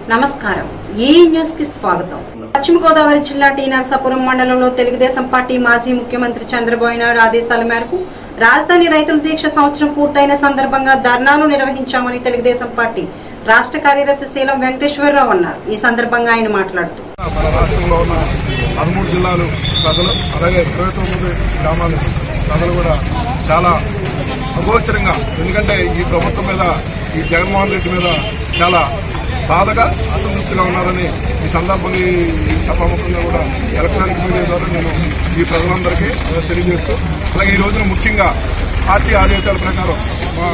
నమస్కారం ఈ న్యూస్ కి స్వాగతం పశ్చిమ గోదావరి జిల్లా టీ నరసాపురం మండలంలో తెలుగుదేశం పార్టీ మాజీ ముఖ్యమంత్రి చంద్రబాబు నాయుడు ఆదేశాల మేరకు రాజధాని రైతుల దీక్ష సంవత్సరం పూర్తయిన సందర్భంగా ధర్నాలు నిర్వహించామని తెలుగుదేశం పార్టీ రాష్ట్ర కార్యదర్శి శీలం వెంకటేశ్వరరావు అన్నారు ఈ సందర్భంగా ఆయన మాట్లాడుతూ మన రాష్ట్రంలో ఉన్న పదమూడు జిల్లాలు ప్రజలు అలాగే ఇరవై తొమ్మిది గ్రామాలు ప్రజలు కూడా చాలా అగోచరంగా ఎందుకంటే ఈ ప్రభుత్వం మీద ఈ జగన్మోహన్ రెడ్డి మీద చాలా బాధగా అసంతృప్తిగా ఉన్నారని ఈ సందర్భంగా ఈ- ఈ సభాముఖంగా కూడా ఎలక్ట్రానిక్ మీడియా ద్వారా నేను ఈ ప్రజలందరికీ తెలియజేస్తూ అలాగే ఈ రోజున ముఖ్యంగా పార్టీ ఆదేశాల ప్రకారం మా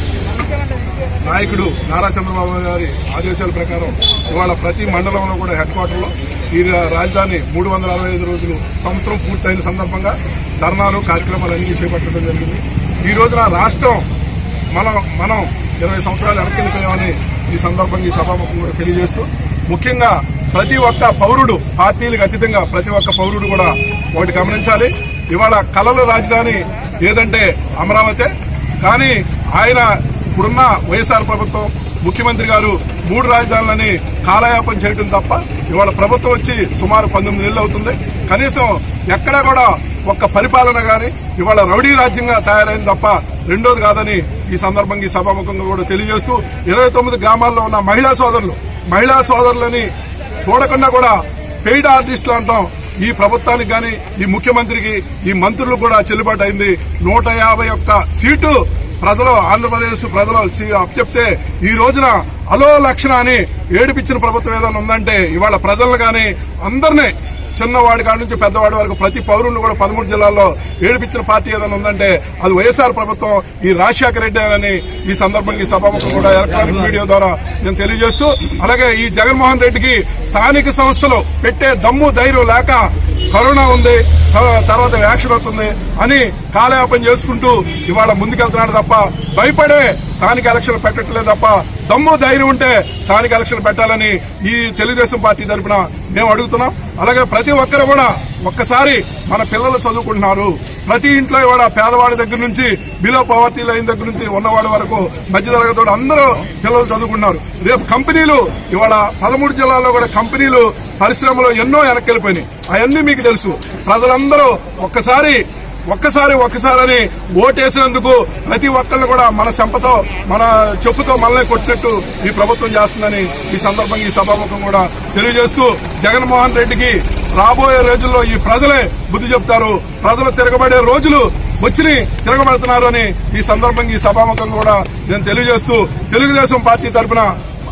నాయకుడు నారా చంద్రబాబు గారి ఆదేశాల ప్రకారం ఇవాళ ప్రతి మండలంలో కూడా హెడ్ క్వార్టర్లో ఈ రాజధాని మూడు వందల అరవై ఐదు రోజులు సంవత్సరం పూర్తయిన సందర్భంగా ధర్నాలు కార్యక్రమాలన్నీ చేపట్టడం జరిగింది ఈ రోజున రాష్ట్రం మనం మనం ఇరవై సంవత్సరాలు వెనక్కిపోయామని ఈ సందర్భంగా ఈ సభాముఖం కూడా తెలియజేస్తూ ముఖ్యంగా ప్రతి ఒక్క పౌరుడు పార్టీలకు అతీతంగా ప్రతి ఒక్క పౌరుడు కూడా ఒకటి గమనించాలి ఇవాళ కళల రాజధాని ఏదంటే అమరావతి కానీ ఆయన ఇప్పుడున్న వైఎస్ఆర్ ప్రభుత్వం ముఖ్యమంత్రి గారు మూడు రాజధానులని కాలయాపన చేయడం తప్ప ఇవాళ ప్రభుత్వం వచ్చి సుమారు పంతొమ్మిది నెలలు అవుతుంది కనీసం ఎక్కడా కూడా ఒక్క పరిపాలన గాని ఇవాళ రౌడీ రాజ్యంగా తయారైంది తప్ప రెండోది కాదని ఈ సందర్భంగా ఈ సభాముఖంగా కూడా తెలియజేస్తూ ఇరవై తొమ్మిది గ్రామాల్లో ఉన్న మహిళా సోదరులు మహిళా సోదరులని చూడకుండా కూడా పెయిడ్ ఆర్టిస్టులు అంటాం ఈ ప్రభుత్వానికి గాని ఈ ముఖ్యమంత్రికి ఈ మంత్రులు కూడా చెల్లుబాటు అయింది నూట యాభై ఒక్క సీటు ప్రజలు ఆంధ్రప్రదేశ్ ప్రజలు సి- అప్పచెప్తే ఈ రోజున అలో లక్షణ అని ఏడిపించిన ప్రభుత్వం ఏదైనా ఉందంటే ఇవాళ ప్రజలను గాని అందరినీ చిన్నవాడి కాడి నుంచి పెద్దవాడి వరకు ప్రతి పౌరుని కూడా పదమూడు జిల్లాల్లో ఏడిపించిన పార్టీ ఏదైనా ఉందంటే అది వైఎస్ఆర్ ప్రభుత్వం ఈ రాజశేఖర రెడ్డి అని ఈ సందర్భంగా ఈ సభాముఖం కూడా ఎలక్ట్రానిక్ మీడియా ద్వారా నేను తెలియజేస్తూ అలాగే ఈ జగన్మోహన్ రెడ్డికి స్థానిక సంస్థలు పెట్టే దమ్ము ధైర్యం లేక కరోనా ఉంది త- తర్వాత వ్యాక్సిన్ వస్తుంది అని కాలయాపన చేసుకుంటూ ఇవాళ ముందుకెళ్తున్నాడు తప్ప భయపడే స్థానిక ఎలక్షన్లు పెట్టట్లేదు తప్ప దమ్ము ధైర్యం ఉంటే స్థానిక ఎలక్షన్లు పెట్టాలని ఈ తెలుగుదేశం పార్టీ తరఫున మేము అడుగుతున్నాం అలాగే ప్రతి ఒక్కరు కూడా ఒక్కసారి మన పిల్లలు చదువుకుంటున్నారు ప్రతి ఇంట్లో కూడా పేదవాడి దగ్గర నుంచి బిలో పవర్టీ లైన్ దగ్గర నుంచి ఉన్నవాడి వరకు మధ్య తరగతి వాడు అందరూ పిల్లలు చదువుకుంటున్నారు రేపు కంపెనీలు ఇవాళ పదమూడు జిల్లాల్లో కూడా కంపెనీలు పరిశ్రమలు ఎన్నో వెనక్కి వెళ్ళిపోయినాయి అవన్నీ మీకు తెలుసు ప్రజలందరూ ఒక్కసారి ఒక్కసారి ఒక్కసారి అని ఓటేసినందుకు ప్రతి ఒక్కళ్ళు కూడా మన సంపతో మన చెప్పుతో మనల్ని కొట్టినట్టు ఈ ప్రభుత్వం చేస్తుందని ఈ సందర్భంగా ఈ సభాముఖం కూడా తెలియజేస్తూ జగన్మోహన్ రెడ్డికి రాబోయే రోజుల్లో ఈ ప్రజలే బుద్ధి చెప్తారు ప్రజలు తిరగబడే రోజులు వచ్చి తిరగబడుతున్నారు అని ఈ సందర్భంగా ఈ సభాముఖం కూడా నేను తెలియజేస్తూ తెలుగుదేశం పార్టీ తరఫున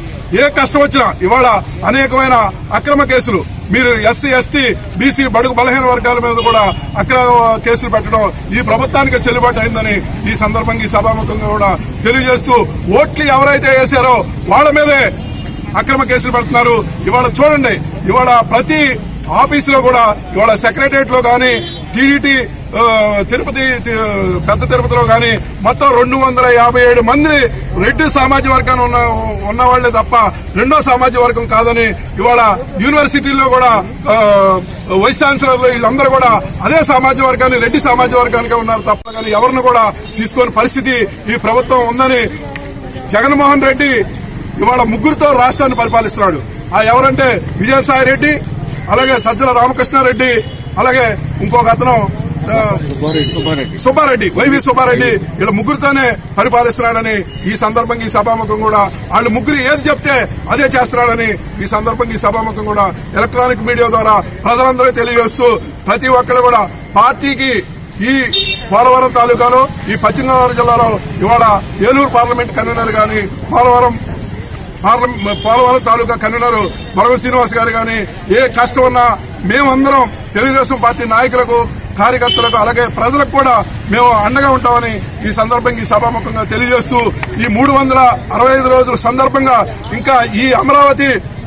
ఏ కష్టం వచ్చినా ఇవాళ అనేకమైన అక్రమ కేసులు మీరు ఎస్సీ ఎస్టీ బీసీ బడుగు బలహీన వర్గాల మీద కూడా అక్రమ కేసులు పెట్టడం ఈ ప్రభుత్వానికి చెల్లుబాటు అయిందని ఈ సందర్భంగా ఈ సభాముఖంగా కూడా తెలియజేస్తూ ఓట్లు ఎవరైతే వేశారో వాళ్ళ మీదే అక్రమ కేసులు పెడుతున్నారు ఇవాళ చూడండి ఇవాళ ప్రతి ఆఫీసులో కూడా ఇవాళ సెక్రటరియట్ లో గాని టీడీటీ ఆ, తిరుపతి తి- పెద్ద తిరుపతిలో గాని మొత్తం రెండు వందల యాభై ఏడు మంది రెడ్డి సామాజిక వర్గాన్ని ఉన్న ఉన్న వాళ్లే తప్ప రెండో సామాజిక వర్గం కాదని ఇవాళ యూనివర్సిటీల్లో కూడా ఆ, వైస్ ఛాన్సలర్లు వీళ్ళందరూ కూడా అదే సామాజిక వర్గాన్ని రెడ్డి సామాజిక వర్గానికి ఉన్నారు తప్ప కానీ ఎవరిని కూడా తీసుకొని పరిస్థితి ఈ ప్రభుత్వం ఉందని జగన్మోహన్ రెడ్డి ఇవాళ ముగ్గురుతో రాష్ట్రాన్ని పరిపాలిస్తున్నాడు ఆ ఎవరంటే విజయసాయి రెడ్డి అలాగే సజ్జల రామకృష్ణారెడ్డి అలాగే ఇంకొక అతను ఆ, సుబ్బారెడ్డి వైవి సుబ్బారెడ్డి ఇలా ముగ్గురుతోనే పరిపాలిస్తున్నాడని ఈ సందర్భంగా ఈ సభాముఖం కూడా వాళ్ళు ముగ్గురు ఏది చెప్తే అదే చేస్తున్నాడని ఈ సందర్భంగా ఈ సభాముఖం కూడా ఎలక్ట్రానిక్ మీడియా ద్వారా ప్రజలందరూ తెలియజేస్తూ ప్రతి ఒక్కరు కూడా పార్టీకి ఈ పోలవరం తాలూకాలో ఈ పశ్చిమ గోదావరి జిల్లాలో ఇవాళ ఏలూరు పార్లమెంట్ కన్వీనర్ గాని పోలవరం పార్లమెంట్ పోలవరం తాలూకా కన్వీనర్ మరవ శ్రీనివాస్ గారు గాని ఏ కష్టం ఉన్నా మేమందరం తెలుగుదేశం పార్టీ నాయకులకు కార్యకర్తలకు అలాగే ప్రజలకు కూడా మేము అండగా ఉంటామని ఈ సందర్భంగా ఈ సభాముఖంగా తెలియజేస్తూ ఈ మూడు వందల అరవై ఐదు రోజుల సందర్భంగా ఇంకా ఈ అమరావతి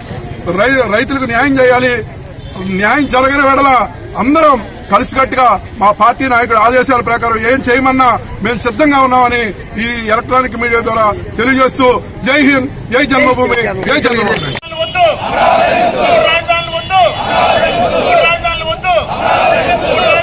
రై- రైతులకు న్యాయం చేయాలి న్యాయం జరగని వేళ అందరం కలిసికట్టుగా మా పార్టీ నాయకుడు ఆదేశాల ప్రకారం ఏం చేయమన్నా మేము సిద్ధంగా ఉన్నామని ఈ ఎలక్ట్రానిక్ మీడియా ద్వారా తెలియజేస్తూ జై హింద్ జై జన్మభూమి జై జన్మభూమి వద్దు రాజధానులు వద్దు రాజధానులు వద్దు